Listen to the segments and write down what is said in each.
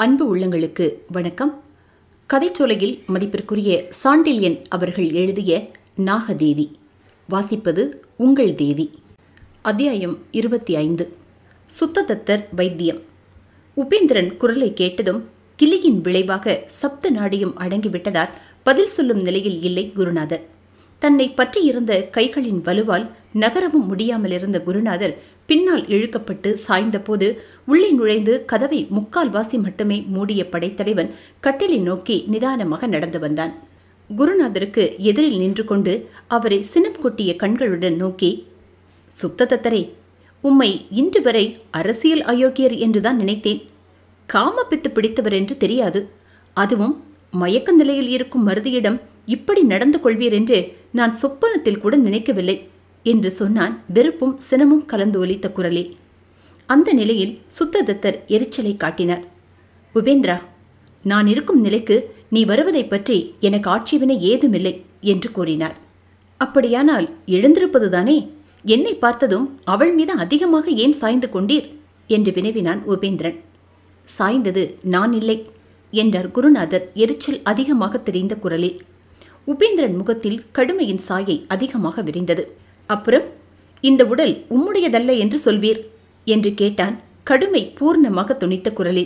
அன்பு உள்ளங்களுக்கு வணக்கம் கதைச்சோலையில் மதிப்பிற்குரிய சாண்டில்யன் அவர்கள் எழுதிய நாகதேவி வாசிப்பது உங்கள் தேவி அத்தியாயம் இருபத்தி ஐந்து சுத்ததத்தர் வைத்தியம் உபேந்திரன் குரலை கேட்டதும் கிளியின் விளைவாக சப்த நாடியும் அடங்கிவிட்டதால் பதில் சொல்லும் நிலையில் இல்லை குருநாதர் தன்னை பற்றியிருந்த கைகளின் வலுவால் நகரவும் முடியாமல் இருந்த குருநாதர் பின்னால் இழுக்கப்பட்டு சாய்ந்தபோது உள்ளே நுழைந்து கதவை முக்கால் வாசி மட்டுமே மூடிய படைத்தலைவன் கட்டிலை நோக்கி நிதானமாக நடந்து வந்தான் குருநாதருக்கு எதிரில் நின்று கொண்டு அவரை சினம் கொட்டிய கண்களுடன் நோக்கி சுத்ததத்தரே உம்மை இன்று வரை அரசியல் அயோக்கியர் என்றுதான் நினைத்தேன் காமப்பித்து பிடித்தவர் என்று தெரியாது அதுவும் மயக்க நிலையில் இருக்கும் மருதியிடம் இப்படி நடந்து கொள்வீர் என்று நான் சொப்பனத்தில் கூட நினைக்கவில்லை என்று சொன்னான் வெறுப்பும் சினமும் கலந்து ஒலித்த குரலில் அந்த நிலையில் சுத்ததத்தர் எரிச்சலை காட்டினார் உபேந்திரா நான் இருக்கும் நிலைக்கு நீ வருவதைப் பற்றி எனக்கு ஆட்சேபனை ஏதுமில்லை என்று கூறினார் அப்படியானால் எழுந்திருப்பதுதானே என்னை பார்த்ததும் அவள் மீது அதிகமாக ஏன் சாய்ந்து கொண்டீர் என்று வினவினான் உபேந்திரன் சாய்ந்தது நான் இல்லை என்றார் குருநாதர் எரிச்சல் அதிகமாக தெரிந்த குரலில் உபேந்திரன் முகத்தில் கடுமையின் சாயை அதிகமாக விரிந்தது அப்புறம் இந்த உடல் உம்முடையதல்ல என்று சொல்வீர் என்று கேட்டான் கடுமை பூர்ணமாக துணித்த குரலில்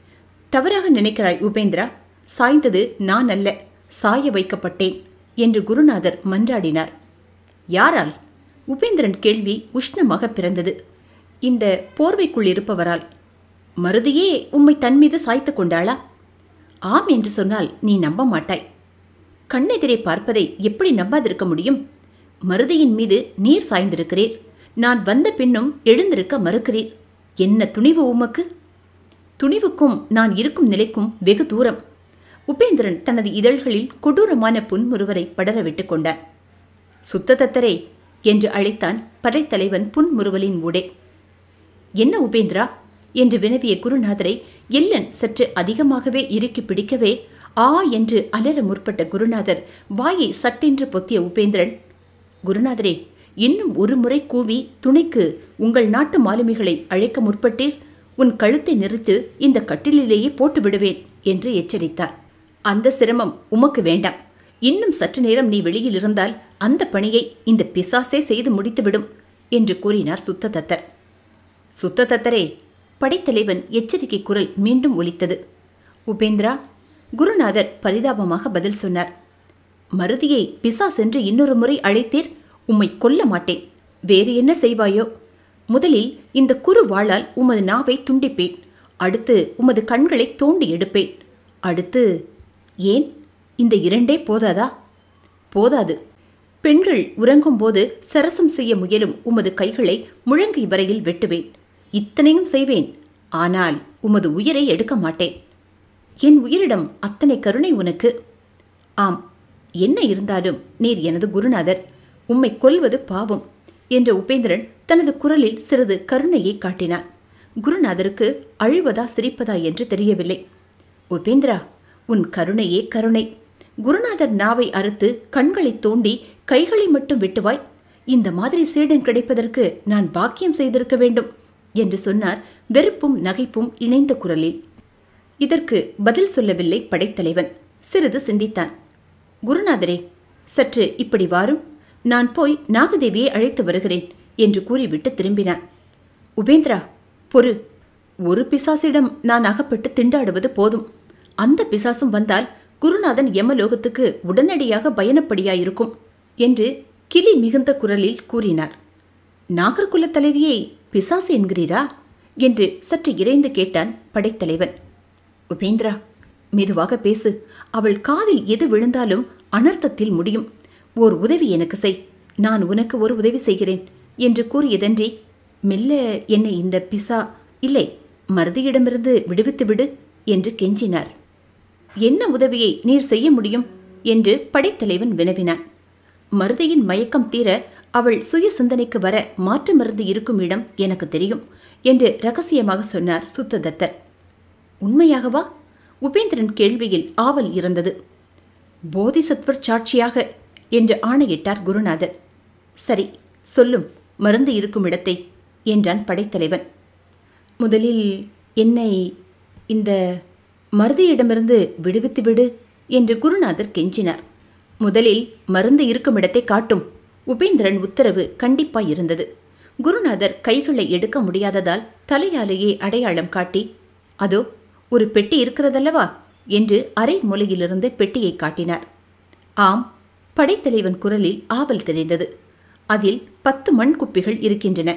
தவறாக நினைக்கிறாய் உபேந்திரா சாய்ந்தது நான் அல்ல சாய வைக்கப்பட்டேன் என்று குருநாதர் மன்றாடினார் யாரால் உபேந்திரன் கேள்வி உஷ்ணமாக பிறந்தது இந்த போர்வைக்குள் இருப்பவரால் மருதியே உம்மை தன் மீது சாய்த்து கொண்டாளா ஆம் என்று சொன்னால் நீ நம்ப மாட்டாய் கண்ணெதிரே பார்ப்பதை எப்படி நம்பாதிருக்க முடியும் மருதியின் மீது நீர் சாய்ந்திருக்கிறீர் நான் வந்த பின்னும் எழுந்திருக்க மறுக்கிறீர் என்ன துணிவு உமக்கு துணிவுக்கும் நான் இருக்கும் நிலைக்கும் வெகு தூரம் உபேந்திரன் தனது இதழ்களில் கொடூரமான புன்முறுவரை படரவிட்டு கொண்டான் சுத்ததத்தரே என்று அழைத்தான் படைத்தலைவன் புன்முறுவலின் ஊடே என்ன உபேந்திரா என்று வினவிய குருநாதரை எல்லன் சற்று அதிகமாகவே இறுக்கி பிடிக்கவே ஆ என்று அலற முற்பட்ட குருநாதர் வாயை சட்டென்று பொத்திய உபேந்திரன் குருநாதரே இன்னும் ஒரு முறை கூவி துணைக்கு உங்கள் நாட்டு மாலுமிகளை அழைக்க முற்பட்டீர் உன் கழுத்தை நிறுத்து இந்த கட்டிலிலேயே போட்டு விடுவேன் என்று எச்சரித்தார் அந்த சிரமம் உமக்கு வேண்டாம் இன்னும் சற்று நேரம் நீ வெளியில் இருந்தால் அந்த பணியை இந்த பிசாசே செய்து முடித்துவிடும் என்று கூறினார் சுத்ததத்தர் சுத்ததத்தரே படைத்தலைவன் எச்சரிக்கை குரல் மீண்டும் ஒலித்தது உபேந்திரா குருநாதர் பரிதாபமாக பதில் சொன்னார் மருதியை பிசாஸ் என்று இன்னொரு முறை அழைத்தீர் உம்மை கொல்ல மாட்டேன் வேறு என்ன செய்வாயோ முதலில் இந்த குறு வாளால் உமது நாவை துண்டிப்பேன் அடுத்து உமது கண்களை தோண்டி எடுப்பேன் அடுத்து ஏன் இந்த இரண்டே போதாதா போதாது பெண்கள் உறங்கும்போது சரசம் செய்ய முயலும் உமது கைகளை முழங்கை வரையில் வெட்டுவேன் இத்தனையும் செய்வேன் ஆனால் உமது உயிரை எடுக்க மாட்டேன் என் உயிரிடம் அத்தனை கருணை உனக்கு ஆம் என்ன இருந்தாலும் நீர் எனது குருநாதர் உம்மை கொல்வது பாவம் என்ற உபேந்திரன் தனது குரலில் சிறிது கருணையை காட்டினான் குருநாதருக்கு அழுவதா சிரிப்பதா என்று தெரியவில்லை உபேந்திரா உன் கருணையே கருணை குருநாதர் நாவை அறுத்து கண்களை தோண்டி கைகளை மட்டும் வெட்டுவாய் இந்த மாதிரி சீடன் கிடைப்பதற்கு நான் பாக்கியம் செய்திருக்க வேண்டும் என்று சொன்னார் வெறுப்பும் நகைப்பும் இணைந்த குரலில் இதற்கு பதில் சொல்லவில்லை படைத்தலைவன் சிறிது சிந்தித்தான் குருநாதரே சற்று இப்படி வாரும் நான் போய் நாகதேவியை அழைத்து வருகிறேன் என்று கூறிவிட்டு திரும்பினான் உபேந்திரா பொறு ஒரு பிசாசிடம் நான் அகப்பட்டு திண்டாடுவது போதும் அந்த பிசாசும் வந்தால் குருநாதன் யமலோகத்துக்கு உடனடியாக பயணப்படியாயிருக்கும் என்று கிளி மிகுந்த குரலில் கூறினார் நாகர்குல தலைவியை பிசாசு என்கிறீரா என்று சற்று இறைந்து கேட்டான் படைத்தலைவன் உபேந்திரா மெதுவாக பேசு அவள் காதில் எது விழுந்தாலும் அனர்த்தத்தில் முடியும் ஓர் உதவி எனக்கு செய் நான் உனக்கு ஒரு உதவி செய்கிறேன் என்று கூறியதன்றி மெல்ல என்னை இந்த பிசா இல்லை மருதியிடமிருந்து விடுவித்து விடு என்று கெஞ்சினார் என்ன உதவியை நீர் செய்ய முடியும் என்று படைத்தலைவன் வினவினான் மருதையின் மயக்கம் தீர அவள் சுய சிந்தனைக்கு வர மாற்று மருந்து இருக்கும் இடம் எனக்கு தெரியும் என்று ரகசியமாக சொன்னார் சுத்ததத்தர் உண்மையாகவா உபேந்திரன் கேள்வியில் ஆவல் இருந்தது போதிசத்வர் சாட்சியாக என்று ஆணையிட்டார் குருநாதர் சரி சொல்லும் மருந்து இருக்கும் இடத்தை என்றான் படைத்தலைவன் முதலில் என்னை இந்த மருதியிடமிருந்து விடுவித்து விடு என்று குருநாதர் கெஞ்சினார் முதலில் மருந்து இருக்கும் இடத்தை காட்டும் உபேந்திரன் உத்தரவு கண்டிப்பாய் இருந்தது குருநாதர் கைகளை எடுக்க முடியாததால் தலையாலேயே அடையாளம் காட்டி அதோ ஒரு பெட்டி இருக்கிறதல்லவா என்று அரை மூலையிலிருந்து பெட்டியை காட்டினார் ஆம் படைத்தலைவன் குரலில் ஆவல் தெரிந்தது அதில் பத்து மண் குப்பிகள் இருக்கின்றன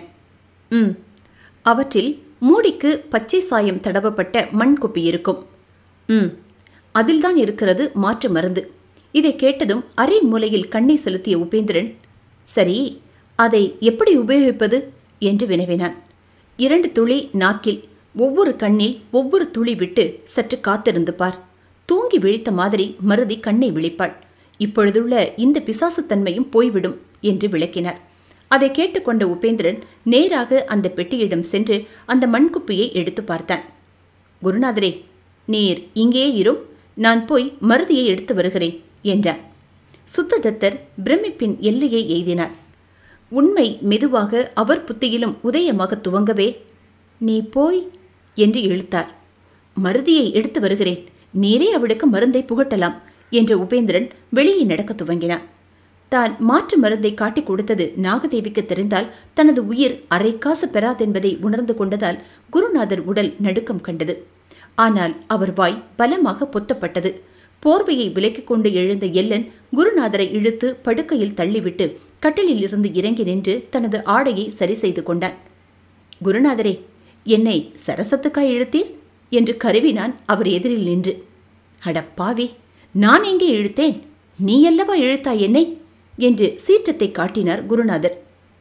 ம் அவற்றில் மூடிக்கு பச்சை சாயம் தடவப்பட்ட மண் குப்பி இருக்கும் ம் அதில்தான் இருக்கிறது மாற்று மருந்து இதை கேட்டதும் அரை மூலையில் கண்ணை செலுத்திய உபேந்திரன் சரி அதை எப்படி உபயோகிப்பது என்று வினவினான் இரண்டு துளி நாக்கில் ஒவ்வொரு கண்ணில் ஒவ்வொரு துளி விட்டு சற்று காத்திருந்து பார் தூங்கி விழித்த மாதிரி மருதி கண்ணை விழிப்பாள் இப்பொழுதுள்ள இந்த பிசாசுத்தன்மையும் போய்விடும் என்று விளக்கினார் அதை கேட்டுக்கொண்ட உபேந்திரன் நேராக அந்த பெட்டியிடம் சென்று அந்த மண்குப்பியை எடுத்து பார்த்தான் குருநாதரே நீர் இங்கேயே இரும் நான் போய் மருதியை எடுத்து வருகிறேன் என்றான் சுத்ததத்தர் பிரமிப்பின் எல்லையை எய்தினார் உண்மை மெதுவாக அவர் புத்தியிலும் உதயமாக துவங்கவே நீ போய் என்று இழுத்தார் மருதியை எடுத்து வருகிறேன் நீரே அவளுக்கு மருந்தை புகட்டலாம் என்ற உபேந்திரன் வெளியே நடக்க துவங்கினான் தான் மாற்று மருந்தை காட்டிக் கொடுத்தது நாகதேவிக்கு தெரிந்தால் தனது உயிர் அரை காசு பெறாதென்பதை உணர்ந்து கொண்டதால் குருநாதர் உடல் நடுக்கம் கண்டது ஆனால் அவர் வாய் பலமாக பொத்தப்பட்டது போர்வையை விலக்கிக் கொண்டு எழுந்த எல்லன் குருநாதரை இழுத்து படுக்கையில் தள்ளிவிட்டு கட்டிலில் இருந்து இறங்கி நின்று தனது ஆடையை சரி செய்து கொண்டான் குருநாதரே என்னை சரசத்துக்காய் இழுத்தீர் என்று கருவினான் அவர் எதிரில் நின்று அடப்பாவி நான் எங்கே இழுத்தேன் நீ அல்லவா இழுத்தாய் என்னை என்று சீற்றத்தை காட்டினார் குருநாதர்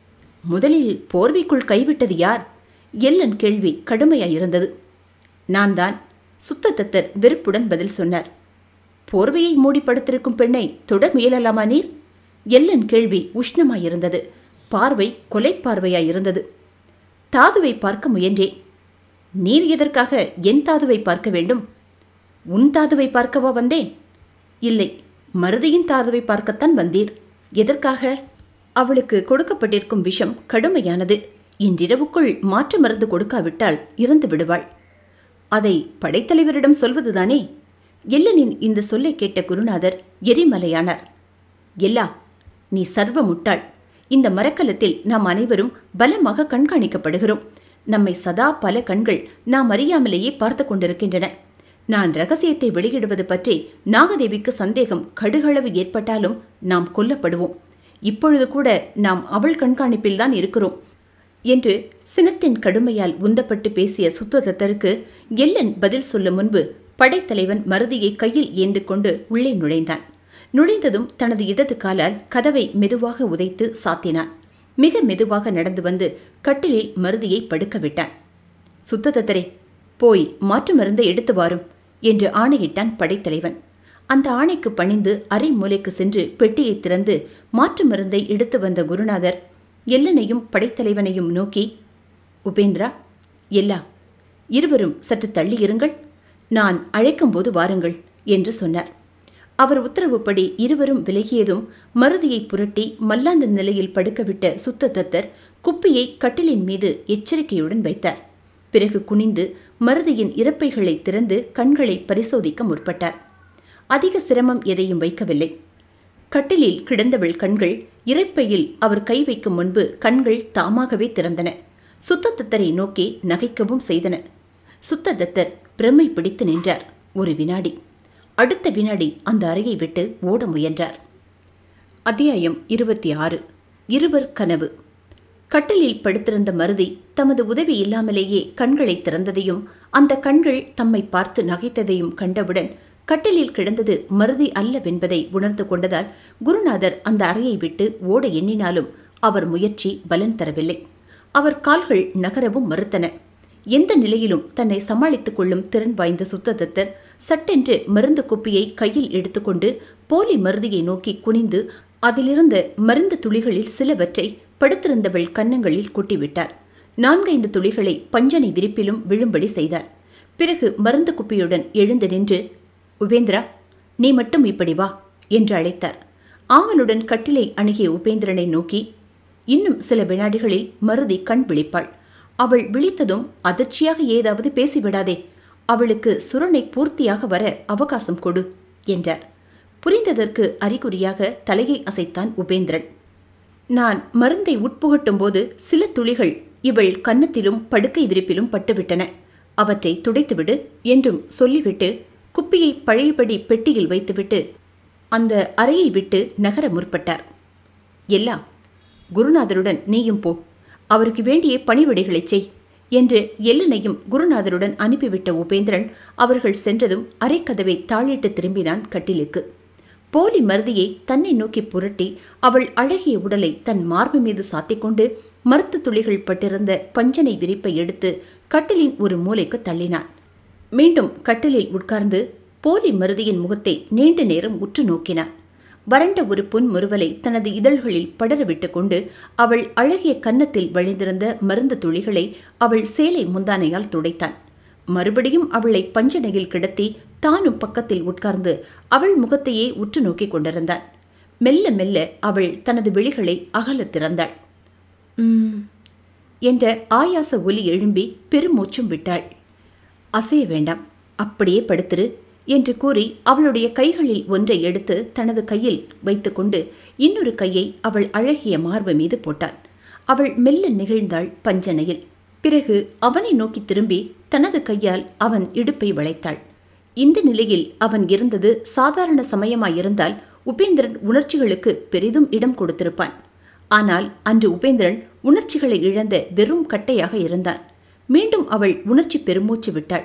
முதலில் போர்வைக்குள் கைவிட்டது யார் எல்லன் கேள்வி கடுமையாயிருந்தது நான் தான் சுத்தத்தத்தர் வெறுப்புடன் பதில் சொன்னார் போர்வையை மூடி படுத்திருக்கும் பெண்ணை தொட முயலலாமா நீர் எல்லன் கேள்வி உஷ்ணமாயிருந்தது பார்வை கொலை பார்வையாயிருந்தது தாதுவை பார்க்க முயன்றேன் நீர் எதற்காக என் தாதுவை பார்க்க வேண்டும் உன் தாதுவை பார்க்கவா வந்தேன் இல்லை மருதியின் தாதுவை பார்க்கத்தான் வந்தீர் எதற்காக அவளுக்கு கொடுக்கப்பட்டிருக்கும் விஷம் கடுமையானது இன்றிரவுக்குள் மாற்று மருந்து கொடுக்காவிட்டால் இறந்து விடுவாள் அதை படைத்தலைவரிடம் சொல்வதுதானே எல்லனின் இந்த சொல்லை கேட்ட குருநாதர் எரிமலையானார் எல்லா நீ சர்வ முட்டாள் இந்த மரக்கலத்தில் நாம் அனைவரும் பலமாக கண்காணிக்கப்படுகிறோம் நம்மை சதா பல கண்கள் நாம் அறியாமலேயே பார்த்து கொண்டிருக்கின்றன நான் ரகசியத்தை வெளியிடுவது பற்றி நாகதேவிக்கு சந்தேகம் கடுகளவு ஏற்பட்டாலும் நாம் கொல்லப்படுவோம் இப்பொழுது கூட நாம் அவள் கண்காணிப்பில்தான் இருக்கிறோம் என்று சினத்தின் கடுமையால் உந்தப்பட்டு பேசிய சுத்ததத்தருக்கு எல்லன் பதில் சொல்லும் முன்பு படைத்தலைவன் மருதியை கையில் ஏந்து கொண்டு உள்ளே நுழைந்தான் நுழைந்ததும் தனது இடது காலால் கதவை மெதுவாக உதைத்து சாத்தினான் மிக மெதுவாக நடந்து வந்து கட்டிலில் மருதியை படுக்க விட்டான் சுத்ததத்தரே போய் மாற்று மருந்தை எடுத்து வாரும் என்று ஆணையிட்டான் படைத்தலைவன் அந்த ஆணைக்கு பணிந்து அரை மூலைக்கு சென்று பெட்டியை திறந்து மாற்று மருந்தை எடுத்து வந்த குருநாதர் எல்லனையும் படைத்தலைவனையும் நோக்கி உபேந்திரா எல்லா இருவரும் சற்று தள்ளி இருங்கள் நான் அழைக்கும்போது வாருங்கள் என்று சொன்னார் அவர் உத்தரவுப்படி இருவரும் விலகியதும் மருதியை புரட்டி மல்லாந்த நிலையில் படுக்கவிட்ட சுத்தத்தத்தர் குப்பியை கட்டிலின் மீது எச்சரிக்கையுடன் வைத்தார் பிறகு குனிந்து மருதியின் இறப்பைகளை திறந்து கண்களை பரிசோதிக்க முற்பட்டார் அதிக சிரமம் எதையும் வைக்கவில்லை கட்டிலில் கிடந்தவள் கண்கள் இறைப்பையில் அவர் கை வைக்கும் முன்பு கண்கள் தாமாகவே திறந்தன சுத்ததத்தரை நோக்கி நகைக்கவும் செய்தன சுத்ததத்தர் பிரமை பிடித்து நின்றார் ஒரு வினாடி அடுத்த வினாடி அந்த அறையை விட்டு ஓட முயன்றார் அத்தியாயம் இருபத்தி ஆறு இருவர் கனவு கட்டிலில் படுத்திருந்த மருதி தமது உதவி இல்லாமலேயே கண்களை திறந்ததையும் அந்த கண்கள் தம்மை பார்த்து நகைத்ததையும் கண்டவுடன் கட்டிலில் கிடந்தது மருதி அல்லவென்பதை உணர்ந்து கொண்டதால் குருநாதர் அந்த அறையை விட்டு ஓட எண்ணினாலும் அவர் முயற்சி பலன் தரவில்லை அவர் கால்கள் நகரவும் மறுத்தன எந்த நிலையிலும் தன்னை சமாளித்துக் கொள்ளும் திறன் வாய்ந்த சுத்ததத்தர் சட்டென்று மருந்து குப்பியை கையில் எடுத்துக்கொண்டு போலி மருதியை நோக்கி குனிந்து அதிலிருந்த மருந்து துளிகளில் சிலவற்றை படுத்திருந்தவள் கன்னங்களில் கொட்டிவிட்டார் நான்கைந்து துளிகளை பஞ்சனை விரிப்பிலும் விழும்படி செய்தார் பிறகு மருந்து குப்பியுடன் எழுந்து நின்று உபேந்திரா நீ மட்டும் இப்படி வா என்று அழைத்தார் ஆவலுடன் கட்டிலை அணுகிய உபேந்திரனை நோக்கி இன்னும் சில வினாடிகளில் மருதி கண் விழிப்பாள் அவள் விழித்ததும் அதிர்ச்சியாக ஏதாவது பேசிவிடாதே அவளுக்கு சுரணை பூர்த்தியாக வர அவகாசம் கொடு என்றார் புரிந்ததற்கு அறிகுறியாக தலையை அசைத்தான் உபேந்திரன் நான் மருந்தை உட்புகட்டும் போது சில துளிகள் இவள் கன்னத்திலும் படுக்கை விரிப்பிலும் பட்டுவிட்டன அவற்றை துடைத்துவிடு என்றும் சொல்லிவிட்டு குப்பியை பழையபடி பெட்டியில் வைத்துவிட்டு அந்த அறையை விட்டு நகர முற்பட்டார் எல்லா குருநாதருடன் நீயும் போ அவருக்கு வேண்டிய பணிவிடைகளைச் செய் என்று எல்லனையும் குருநாதருடன் அனுப்பிவிட்ட உபேந்திரன் அவர்கள் சென்றதும் அரைக்கதவை தாளிட்டு திரும்பினான் கட்டிலுக்கு போலி மருதியை தன்னை நோக்கி புரட்டி அவள் அழகிய உடலை தன் மார்பு மீது சாத்திக்கொண்டு மருத்து துளிகள் பட்டிருந்த பஞ்சனை விரிப்பை எடுத்து கட்டிலின் ஒரு மூலைக்கு தள்ளினான் மீண்டும் கட்டிலில் உட்கார்ந்து போலி மருதியின் முகத்தை நீண்ட நேரம் உற்று நோக்கினான் வறண்ட ஒரு பொன் முறுவலை தனது இதழ்களில் படரவிட்டு கொண்டு அவள் அழகிய கன்னத்தில் வழிந்திருந்த மருந்து துளிகளை அவள் சேலை முந்தானையால் துடைத்தான் மறுபடியும் அவளை பஞ்சனையில் கிடத்தி தானும் பக்கத்தில் உட்கார்ந்து அவள் முகத்தையே உற்று நோக்கிக் கொண்டிருந்தான் மெல்ல மெல்ல அவள் தனது விழிகளை அகலத் திறந்தாள் "உம்" என்ற ஆயாச ஒலி எழும்பி பெருமூச்சும் விட்டாள் அசைய வேண்டாம் அப்படியே படுத்திரு என்று கூறி அவளுடைய கைகளில் ஒன்றை எடுத்து தனது கையில் வைத்துக்கொண்டு இன்னொரு கையை அவள் அழகிய மார்பு மீது போட்டான் அவள் மெல்ல நிகழ்ந்தாள் பஞ்சனையில் பிறகு அவனை நோக்கி திரும்பி தனது கையால் அவன் இடுப்பை வளைத்தாள் இந்த நிலையில் அவன் இருந்தது சாதாரண சமயமாயிருந்தால் உபேந்திரன் உணர்ச்சிகளுக்கு பெரிதும் இடம் கொடுத்திருப்பான் ஆனால் அன்று உபேந்திரன் உணர்ச்சிகளை இழந்த வெறும் கட்டையாக இருந்தான் மீண்டும் அவள் உணர்ச்சி பெருமூச்சு விட்டாள்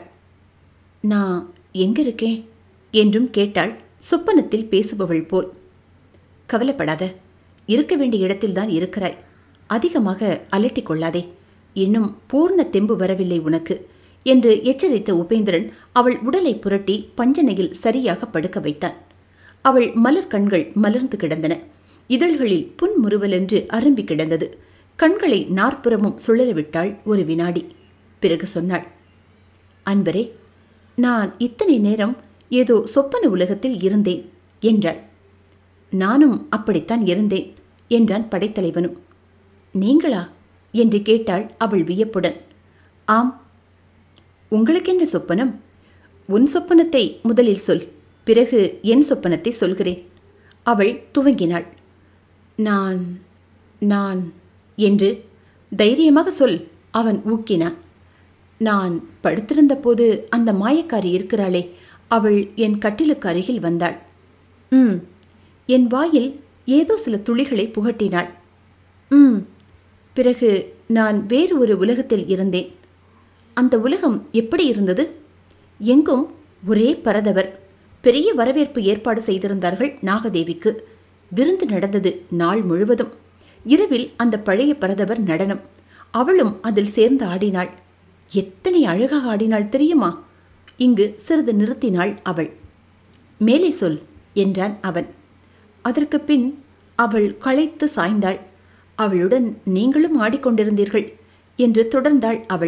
நான் எங்க இருக்கேன் என்றும் கேட்டாள் சொப்பனத்தில் பேசுபவள் போல் கவலைப்படாத இருக்க வேண்டிய இடத்தில்தான் இருக்கிறாய் அதிகமாக அலட்டிக் கொள்ளாதே இன்னும் பூர்ண தெம்பு வரவில்லை உனக்கு என்று எச்சரித்த உபேந்திரன் அவள் உடலை புரட்டி பஞ்சனையில் சரியாக படுக்க வைத்தான் அவள் மலர் கண்கள் மலர்ந்து கிடந்தன இதழ்களில் புன்முறுவலென்று அரும்பி கிடந்தது கண்களை நாற்புறமும் சுழலவிட்டாள் ஒரு வினாடி பிறகு சொன்னாள் அன்பரே நான் இத்தனை நேரம் ஏதோ சொப்பன உலகத்தில் இருந்தேன் என்றாள் நானும் அப்படித்தான் இருந்தேன் என்றான் படைத்தலைவனும் நீங்களா என்று கேட்டாள் அவள் வியப்புடன் ஆம் உங்களுக்கென்ன சொப்பனம் உன் சொப்பனத்தை முதலில் சொல் பிறகு என் சொப்பனத்தை சொல்கிறேன் அவள் துவங்கினாள் நான் நான் என்று தைரியமாக சொல் அவன் ஊக்கினான் நான் படுத்திருந்த போது அந்த மாயக்காரி இருக்கிறாளே அவள் என் கட்டிலுக்கு அருகில் வந்தாள் ம் என் வாயில் ஏதோ சில துளிகளை புகட்டினாள் ம் பிறகு நான் வேறு ஒரு உலகத்தில் இருந்தேன் அந்த உலகம் எப்படி இருந்தது எங்கும் ஒரே பரதவர் பெரிய வரவேற்பு ஏற்பாடு செய்திருந்தார்கள் நாகதேவிக்கு விருந்து நடந்தது நாள் முழுவதும் இரவில் அந்த பழைய பரதவர் நடனம் அவளும் அதில் சேர்ந்து ஆடினாள் எத்தனை அழகாக ஆடினாள் தெரியுமா இங்கு சிறிது நிறுத்தினாள் அவள் மேலே சொல் என்றான் அவன் அதற்கு பின் அவள் களைத்து சாய்ந்தாள் அவளுடன் நீங்களும் ஆடிக்கொண்டிருந்தீர்கள் என்று தொடர்ந்தாள் அவள்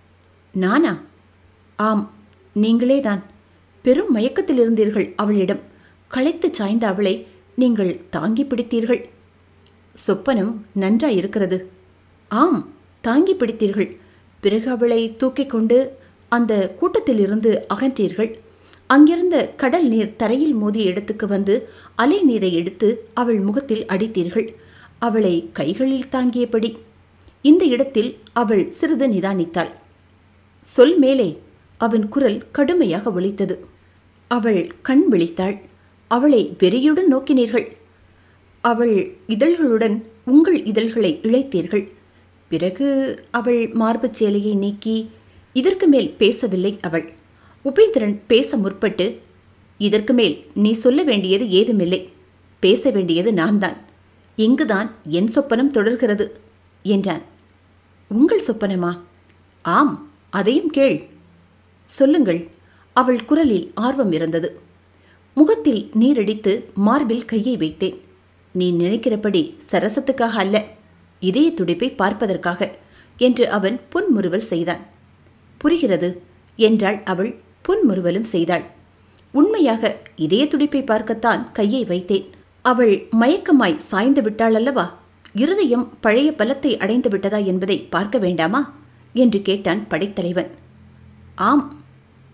நானா ஆம் நீங்களேதான் பெரும் மயக்கத்தில் இருந்தீர்கள் அவளிடம் களைத்து சாய்ந்த அவளை நீங்கள் தாங்கி பிடித்தீர்கள் சொப்பனம் நன்றாயிருக்கிறது ஆம் தாங்கி பிடித்தீர்கள் பிறகு அவளை தூக்கிக் கொண்டு அந்த கூட்டத்திலிருந்து அகன்றீர்கள் அங்கிருந்த கடல் நீர் தரையில் மோதிய இடத்துக்கு வந்து அலை நீரை எடுத்து அவள் முகத்தில் அடித்தீர்கள் அவளை கைகளில் தாங்கியபடி இந்த இடத்தில் அவள் சிறிது நிதானித்தாள் சொல் மேலே அவன் குரல் கடுமையாக ஒலித்தது அவள் கண் விழித்தாள் அவளை வெறியுடன் நோக்கினீர்கள் அவள் இதழ்களுடன் உங்கள் இதழ்களை இழைத்தீர்கள் பிறகு அவள் மார்புச் சேலையை நீக்கி இதற்கு மேல் பேசவில்லை அவள் உபேந்திரன் பேச முற்பட்டு இதற்கு மேல் நீ சொல்ல வேண்டியது ஏதுமில்லை பேச வேண்டியது நான்தான் இங்குதான் என் சொப்பனம் தொடர்கிறது என்றான் உங்கள் சொப்பனமா ஆம் அதையும் கேள் சொல்லுங்கள் அவள் குரலில் ஆர்வம் இருந்தது முகத்தில் நீரடித்து மார்பில் கையை வைத்தேன் நீ நினைக்கிறபடி சரசத்துக்காக அல்ல இதய துடிப்பை பார்ப்பதற்காக என்று அவன் புன்முறுவல் செய்தான் புரிகிறது என்றாள் அவள் புன்முறுவலும் செய்தாள் உண்மையாக இதய துடிப்பை பார்க்கத்தான் கையை வைத்தேன் அவள் மயக்கமாய் சாய்ந்து விட்டாள் அல்லவா இருதயம் பழைய பலத்தை அடைந்து விட்டதா என்பதை பார்க்க வேண்டாமா என்று கேட்டான் படைத்தலைவன் ஆம்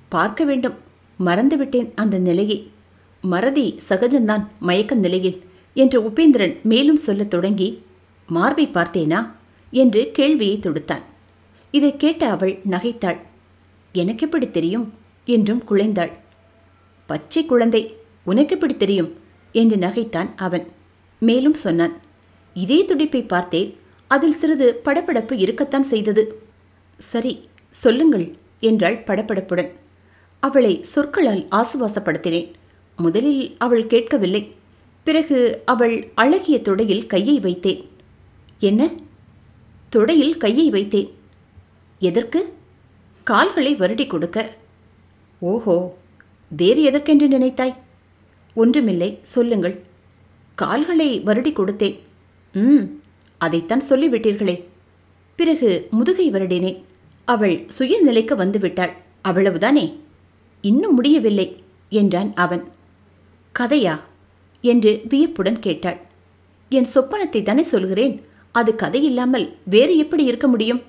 பார்க்க வேண்டும் மறந்துவிட்டேன் அந்த நிலையை மறதி சகஜந்தான் மயக்க நிலையில் என்று உபேந்திரன் மேலும் சொல்லத் தொடங்கி மார்பை பார்த்தேனா என்று கேள்வியை தொடுத்தான் இதை கேட்ட அவள் நகைத்தாள் எனக்கெப்படி தெரியும் என்றும் குழைந்தாள் பச்சை குழந்தை உனக்கெப்படி தெரியும் என்று நகைத்தான் அவன் மேலும் சொன்னான் இதே துடிப்பை பார்த்தேன் அதில் சிறிது படபடப்பு இருக்கத்தான் செய்தது சரி சொல்லுங்கள் என்றாள் படபடப்புடன் அவளை சொற்களால் ஆசுவாசப்படுத்தினேன் முதலில் அவள் கேட்கவில்லை பிறகு அவள் அழகிய தொடையில் கையை வைத்தேன் என்ன தொடையில் கையை வைத்தேன் எதற்கு கால்களை வருடி கொடுக்க ஓஹோ வேறு எதற்கென்று நினைத்தாய் ஒன்றுமில்லை சொல்லுங்கள் கால்களை வருடி கொடுத்தேன் ம் அதைத்தான் சொல்லிவிட்டீர்களே பிறகு முதுகை வருடினேன் அவள் சுயநிலைக்கு வந்துவிட்டாள் அவ்வளவுதானே இன்னும் முடியவில்லை என்றான் அவன் கதையா என்று வியப்புடன் கேட்டாள் என் சொப்பனத்தை தானே சொல்கிறேன் அது கதையில்லாமல் வேறு எப்படி இருக்க முடியும்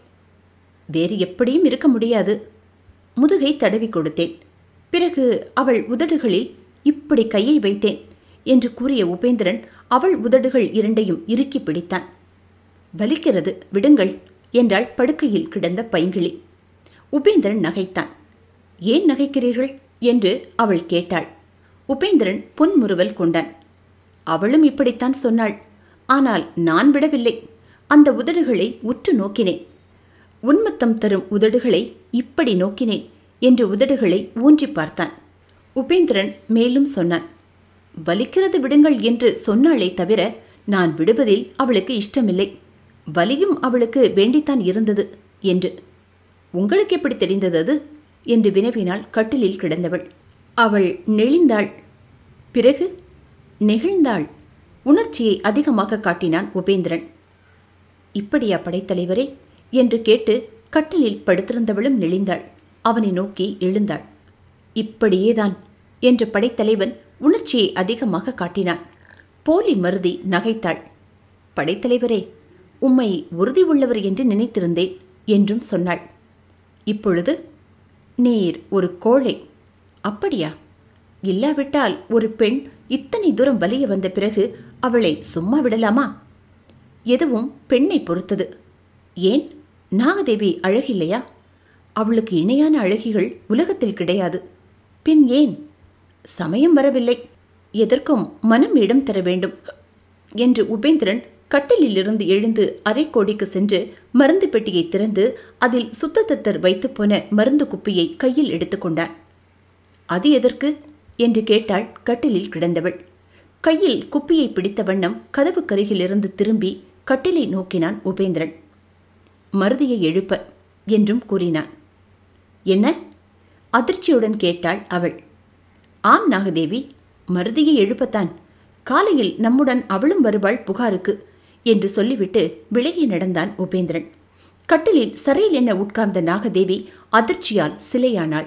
வேறு எப்படியும் இருக்க முடியாது முதுகை தடவி கொடுத்தேன் பிறகு அவள் உதடுகளில் இப்படி கையை வைத்தேன் என்று கூறிய உபேந்திரன் அவள் உதடுகள் இரண்டையும் இறுக்கி பிடித்தான் வலிக்கிறது விடுங்கள் என்றாள் படுக்கையில் கிடந்த பைங்கிளி உபேந்திரன் நகைத்தான் ஏன் நகைக்கிறீர்கள் என்று அவள் கேட்டாள் உபேந்திரன் புன்முறுவல் கொண்டான் அவளும் இப்படித்தான் சொன்னாள் ஆனால் நான் விடவில்லை அந்த உதடுகளை உற்று நோக்கினேன் உன்மத்தம் தரும் உதடுகளை இப்படி நோக்கினேன் என்று உதடுகளை ஊன்றி பார்த்தான் உபேந்திரன் மேலும் சொன்னான் வலிக்கிறது விடுங்கள் என்று சொன்னாளே தவிர நான் விடுவதில் அவளுக்கு இஷ்டமில்லை வலியும் அவளுக்கு வேண்டித்தான் இருந்தது என்று உங்களுக்கு எப்படி தெரிந்தது அது என்று வினவினாள் கட்டிலில் கிடந்தவள் அவள் நெளிந்தாள் பிறகு நெகிழ்ந்தாள் உணர்ச்சியை அதிகமாக காட்டினான் உபேந்திரன் இப்படியா படைத்தலைவரே என்று கேட்டு கட்டிலில் படுத்திருந்தவளும் நெளிந்தாள் அவனை நோக்கி எழுந்தாள் இப்படியேதான் என்று படைத்தலைவன் உணர்ச்சியை அதிகமாக காட்டினான் போலி மருதி நகைத்தாள் படைத்தலைவரே உம்மை உறுதி உள்ளவர் என்று நினைத்திருந்தேன் என்றும் சொன்னாள் இப்பொழுது நீர் ஒரு கோழை அப்படியா இல்லாவிட்டால் ஒரு பெண் இத்தனை தூரம் வலிய வந்த பிறகு அவளை சும்மா விடலாமா எதுவும் பெண்ணை பொறுத்தது ஏன் நாகதேவி அழகில்லையா அவளுக்கு இணையான அழகிகள் உலகத்தில் கிடையாது பின் ஏன் சமயம் வரவில்லை எதற்கும் மனம் இடம் தர வேண்டும் என்று உபேந்திரன் கட்டிலிலிருந்து எழுந்து அரைக்கோடிக்கு சென்று மருந்து பெட்டியை திறந்து அதில் சுத்தத்தத்தர் வைத்துப்போன மருந்து குப்பியை கையில் எடுத்துக்கொண்டான் அது எதற்கு என்று கேட்டாள் கட்டிலில் கிடந்தவள் கையில் குப்பியை பிடித்த வண்ணம் கதவு கருகிலிருந்து திரும்பி கட்டிலை நோக்கினான் உபேந்திரன் மருதியை எழுப்ப என்றும் கூறினான் என்ன அதிர்ச்சியுடன் கேட்டாள் அவள் ஆம் நாகதேவி மருதியை எழுப்பத்தான் காலையில் நம்முடன் அவளும் வருவாள் புகாருக்கு என்று சொல்லிவிட்டு விலகி நடந்தான் உபேந்திரன் கட்டிலில் சரையில் என்ன உட்கார்ந்த நாகதேவி அதிர்ச்சியால் சிலையானாள்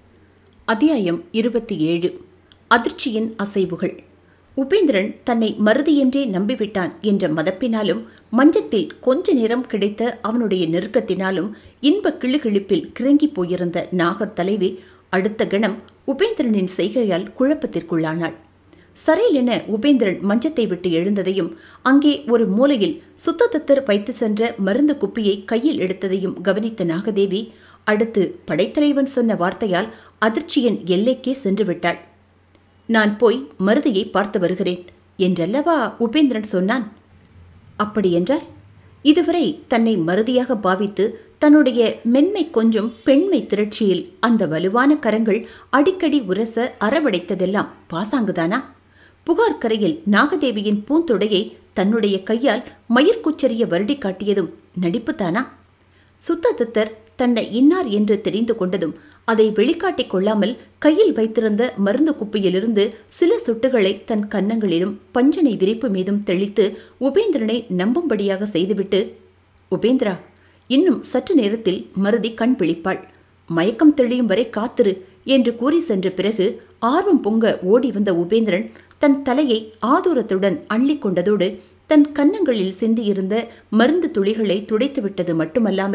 அத்தியாயம் இருபத்தி ஏழு அதிர்ச்சியின் அசைவுகள் உபேந்திரன் தன்னை மருதியென்றே நம்பிவிட்டான் என்ற மதப்பினாலும் மஞ்சத்தில் கொஞ்ச நேரம் கிடைத்த அவனுடைய நெருக்கத்தினாலும் இன்ப கிளுகிழிப்பில் கிறங்கி போயிருந்த நாகர் தலைவி அடுத்த கணம் உபேந்திரனின் செய்கையால் குழப்பத்திற்குள்ளானாள் சரையில் என உபேந்திரன் மஞ்சத்தை விட்டு எழுந்ததையும் அங்கே ஒரு மூலையில் சுத்தத்தத்தர் வைத்து சென்ற மருந்து குப்பியை கையில் எடுத்ததையும் கவனித்த நாகதேவி அடுத்து படைத்தலைவன் சொன்ன வார்த்தையால் அதிர்ச்சியின் எல்லைக்கே சென்று விட்டாள் நான் போய் மருதியை பார்த்து வருகிறேன் என்றல்லவா உபேந்திரன் சொன்னான் அப்படியென்றால் இதுவரை தன்னை மருதியாக பாவித்து தன்னுடைய மென்மை கொஞ்சம் பெண்மை திரட்சியில் அந்த வலுவான கரங்கள் அடிக்கடி உரச அரவடைத்ததெல்லாம் பாசாங்குதானா புகார் கரையில் நாகதேவியின் பூந்தொடையை தன்னுடைய கையால் மயிர்குச்சரிய வருடி காட்டியதும் நடிப்புத்தானா சுத்ததத்தர் தன்னை இன்னார் என்று தெரிந்து கொண்டதும் அதை வெளிக்காட்டிக் கொள்ளாமல் கையில் வைத்திருந்த மருந்து குப்பியிலிருந்து சில சொட்டுகளை தன் கன்னங்களிலும் பஞ்சனை விரிப்பு மீதும் தெளித்து உபேந்திரனை நம்பும்படியாக செய்துவிட்டு உபேந்திரா இன்னும் சற்று நேரத்தில் மருதி கண் விழிப்பாள் மயக்கம் தெளியும் வரை காத்திரு என்று கூறி சென்ற பிறகு ஆர்வம் பொங்க ஓடி வந்த உபேந்திரன் தன் தலையை ஆதூரத்துடன் அள்ளி கொண்டதோடு தன் கன்னங்களில் சிந்தியிருந்த மருந்து துளிகளை துடைத்து விட்டது மட்டுமல்லாமல்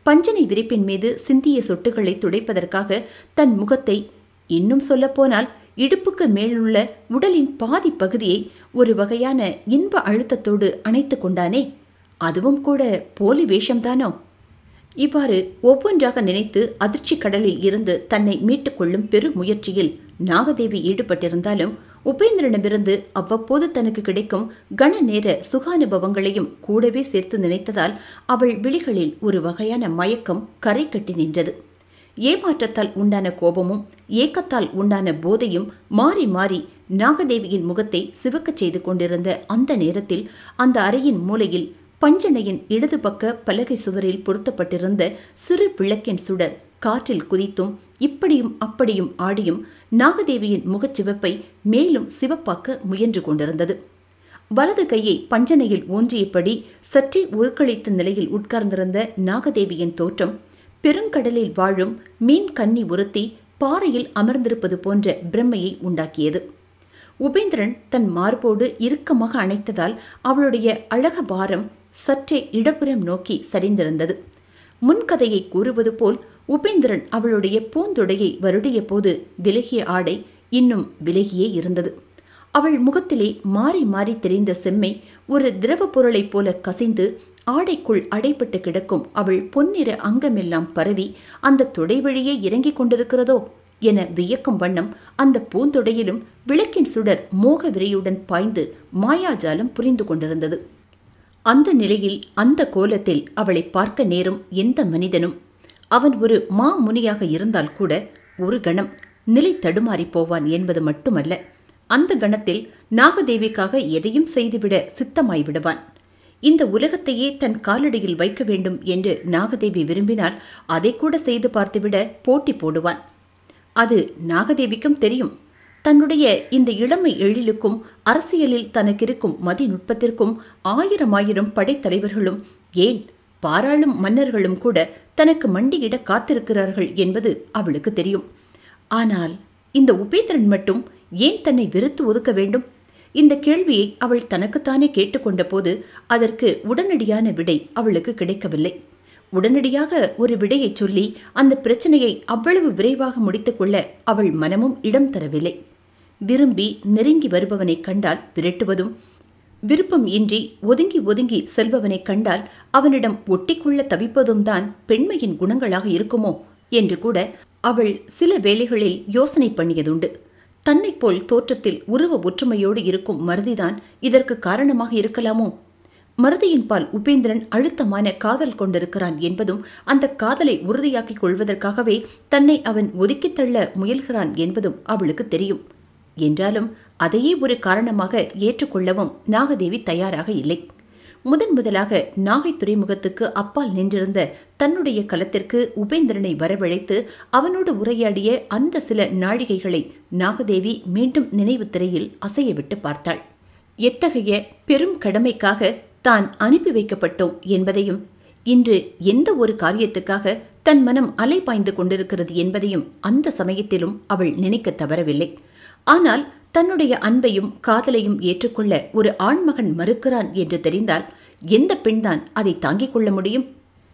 பஞ்சனை விரிப்பின் மீது சிந்திய சொட்டுகளை துடைப்பதற்காக தன் முகத்தை இன்னும் சொல்லப்போனால் இடுப்புக்கு மேலுள்ள உடலின் பாதி பகுதியை ஒரு வகையான இன்ப அழுத்தத்தோடு அணைத்து கொண்டானே அதுவும் கூட போலி வேஷம்தானோ இவ்வாறு ஒவ்வொன்றாக நினைத்து அதிர்ச்சி கடலில் இருந்து தன்னை மீட்டுக் கொள்ளும் பெரும் முயற்சியில் நாகதேவி ஈடுபட்டிருந்தாலும் உபேந்திரனிடமிருந்து அவ்வப்போது தனக்கு கிடைக்கும் கன நேர சுகானுபவங்களையும் கூடவே சேர்த்து நினைத்ததால் அவள் விழிகளில் ஒரு வகையான மயக்கம் கரை கட்டி நின்றது ஏமாற்றத்தால் உண்டான கோபமும் ஏக்கத்தால் உண்டான போதையும் மாறி மாறி நாகதேவியின் முகத்தை சிவக்கச் செய்து கொண்டிருந்த அந்த நேரத்தில் அந்த அறையின் மூலையில் பஞ்சனையின் இடது பக்க பலகை சுவரில் பொருத்தப்பட்டிருந்த சிறு விளக்கின் சுடர் காற்றில் குதித்தும் இப்படியும் அப்படியும் ஆடியும் நாகதேவியின் முகச்சிவப்பை மேலும் சிவப்பாக்க முயன்று கொண்டிருந்தது வலது கையை பஞ்சனையில் ஊன்றியபடி சற்றே உருக்களித்த நிலையில் உட்கார்ந்திருந்த நாகதேவியின் தோற்றம் பெருங்கடலில் வாழும் மீன் கன்னி உறுத்தி பாறையில் அமர்ந்திருப்பது போன்ற பிரம்மையை உண்டாக்கியது உபேந்திரன் தன் மார்போடு இறுக்கமாக அணைத்ததால் அவளுடைய அழக பாரம் சற்றே இடப்புறம் நோக்கி சரிந்திருந்தது முன்கதையை கூறுவது போல் உபேந்திரன் அவளுடைய பூந்தொடையை வருடிய போது விலகிய ஆடை இன்னும் விலகியே இருந்தது அவள் முகத்திலே மாறி மாறி தெரிந்த செம்மை ஒரு திரவ பொருளைப் போல கசிந்து ஆடைக்குள் அடைப்பட்டு கிடக்கும் அவள் பொன்னிற அங்கமெல்லாம் பரவி அந்த தொடை வழியே இறங்கிக் கொண்டிருக்கிறதோ என வியக்கும் வண்ணம் அந்த பூந்தொடையிலும் விளக்கின் சுடர் மோக விரையுடன் பாய்ந்து மாயாஜாலம் புரிந்து கொண்டிருந்தது அந்த நிலையில் அந்த கோலத்தில் அவளை பார்க்க நேரும் எந்த மனிதனும் அவன் ஒரு மாமுனியாக இருந்தால் கூட ஒரு கணம் நிலை தடுமாறி போவான் என்பது மட்டுமல்ல அந்த கணத்தில் நாகதேவிக்காக எதையும் செய்துவிட சித்தமாய் விடுவான் இந்த உலகத்தையே தன் காலடியில் வைக்க வேண்டும் என்று நாகதேவி விரும்பினால் அதை கூட செய்து பார்த்துவிட போட்டி போடுவான் அது நாகதேவிக்கும் தெரியும் தன்னுடைய இந்த இளமை எழிலுக்கும் அரசியலில் தனக்கிருக்கும் மதிநுட்பத்திற்கும் ஆயிரம் ஆயிரம் படைத்தலைவர்களும் ஏன் பாராளும் மன்னர்களும் கூட தனக்கு மண்டியிட காத்திருக்கிறார்கள் என்பது அவளுக்கு தெரியும் ஆனால் இந்த உபேந்திரன் மட்டும் ஏன் தன்னை வெறுத்து ஒதுக்க வேண்டும் இந்த கேள்வியை அவள் தனக்குத்தானே கேட்டுக்கொண்ட போது அதற்கு உடனடியான விடை அவளுக்கு கிடைக்கவில்லை உடனடியாக ஒரு விடையை சொல்லி அந்த பிரச்சனையை அவ்வளவு விரைவாக முடித்துக்கொள்ள அவள் மனமும் இடம் தரவில்லை விரும்பி நெருங்கி வருபவனை கண்டால் விரட்டுவதும் விருப்பம் இன்றி ஒதுங்கி ஒதுங்கி செல்பவனை கண்டால் அவனிடம் ஒட்டிக்கொள்ள தவிப்பதும் தான் பெண்மையின் குணங்களாக இருக்குமோ என்று கூட அவள் சில வேளைகளில் யோசனை பண்ணியதுண்டு தன்னைப் போல் தோற்றத்தில் உருவ ஒற்றுமையோடு இருக்கும் மருதிதான் இதற்கு காரணமாக இருக்கலாமோ மருதியின் பால் உபேந்திரன் அழுத்தமான காதல் கொண்டிருக்கிறான் என்பதும் அந்த காதலை உறுதியாக்கிக் கொள்வதற்காகவே தன்னை அவன் ஒதுக்கித் தள்ள முயல்கிறான் என்பதும் அவளுக்கு தெரியும் என்றாலும் அதையே ஒரு காரணமாக ஏற்றுக்கொள்ளவும் நாகதேவி தயாராக இல்லை முதன் முதலாக நாகை துறைமுகத்துக்கு அப்பால் நின்றிருந்த தன்னுடைய களத்திற்கு உபேந்திரனை வரவழைத்து அவனோடு உரையாடிய அந்த சில நாழிகைகளை நாகதேவி மீண்டும் நினைவு திரையில் அசையவிட்டு பார்த்தாள் எத்தகைய பெரும் கடமைக்காக தான் அனுப்பி வைக்கப்பட்டோம் என்பதையும் இன்று எந்த ஒரு காரியத்துக்காக தன் மனம் அலைபாய்ந்து கொண்டிருக்கிறது என்பதையும் அந்த சமயத்திலும் அவள் நினைக்க தவறவில்லை ஆனால் தன்னுடைய அன்பையும் காதலையும் ஏற்றுக்கொள்ள ஒரு ஆண்மகன் மறுக்கிறான் என்று தெரிந்தால் எந்த பெண்தான் அதை தாங்கிக் கொள்ள முடியும்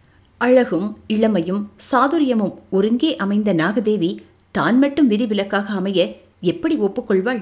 அழகும் இளமையும் சாதுரியமும் ஒருங்கே அமைந்த நாகதேவி தான் மட்டும் விதிவிலக்காக அமைய எப்படி ஒப்புக்கொள்வாள்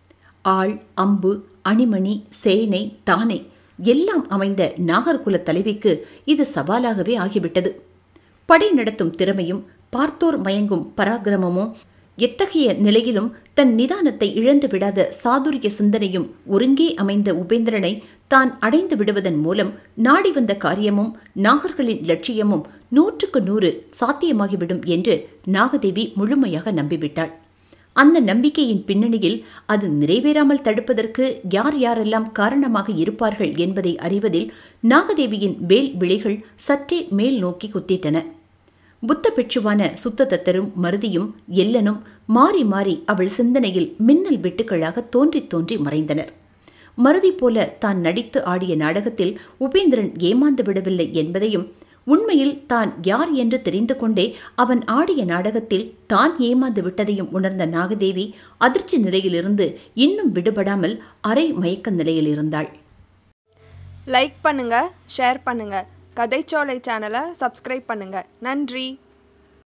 ஆள் அம்பு அணிமணி சேனை தானை எல்லாம் அமைந்த நாகர்குல தலைவிக்கு இது சவாலாகவே ஆகிவிட்டது படை நடத்தும் திறமையும் பார்த்தோர் மயங்கும் பராக்கிரமமும் எத்தகைய நிலையிலும் தன் நிதானத்தை இழந்து விடாத சாதுரிய சிந்தனையும் ஒருங்கே அமைந்த உபேந்திரனை தான் அடைந்து விடுவதன் மூலம் நாடி வந்த காரியமும் நாகர்களின் லட்சியமும் நூற்றுக்கு நூறு சாத்தியமாகிவிடும் என்று நாகதேவி முழுமையாக நம்பிவிட்டாள் அந்த நம்பிக்கையின் பின்னணியில் அது நிறைவேறாமல் தடுப்பதற்கு யார் யாரெல்லாம் காரணமாக இருப்பார்கள் என்பதை அறிவதில் நாகதேவியின் வேல் விழிகள் சற்றே மேல் நோக்கி குத்திட்டன புத்த பிட்சுவான சுத்த தத்தரும் மருதியும் எல்லனும் மாறி மாறி அவள் சிந்தனையில் மின்னல் வெட்டுக்களாக தோன்றித் தோன்றி மறைந்தனர் மருதி போல தான் நடித்து ஆடிய நாடகத்தில் உபேந்திரன் ஏமாந்து விடவில்லை என்பதையும் உண்மையில் தான் யார் என்று தெரிந்து கொண்டே அவன் ஆடிய நாடகத்தில் தான் ஏமாந்து விட்டதையும் உணர்ந்த நாகதேவி அதிர்ச்சி நிலையிலிருந்து இன்னும் விடுபடாமல் அரை மயக்க நிலையில் இருந்தாள் லைக் பண்ணுங்க ஷேர் பண்ணுங்க கதைச்சோலை சேனலை சப்ஸ்கிரைப் பண்ணுங்கள் நன்றி